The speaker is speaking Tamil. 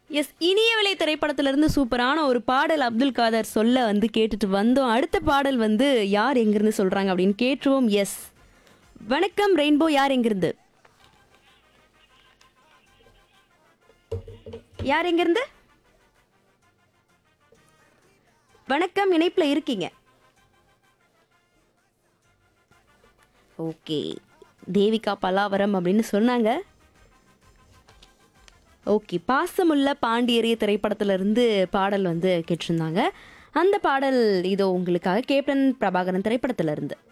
எஸ் இனிய விலை திரைப்படத்திலிருந்து சூப்பரான ஒரு பாடல் அப்துல் காதர் சொல்ல வந்து கேட்டுட்டு வந்தோம் அடுத்த பாடல் வந்து யார் எங்கிருந்து சொல்றாங்க அப்படின்னு கேட்டுருவோம் எஸ் வணக்கம் ரெயின்போ யார் எங்கிருந்து யார் எங்கிருந்து வணக்கம் இணைப்புல இருக்கீங்க ஓகே தேவிகா பலாவரம் அப்படின்னு சொன்னாங்க ஓகே பாசமுள்ள பாண்டியரிய திரைப்படத்துல இருந்து பாடல் வந்து கேட்டிருந்தாங்க அந்த பாடல் இதோ உங்களுக்காக கேப்டன் பிரபாகரன் திரைப்படத்துல இருந்து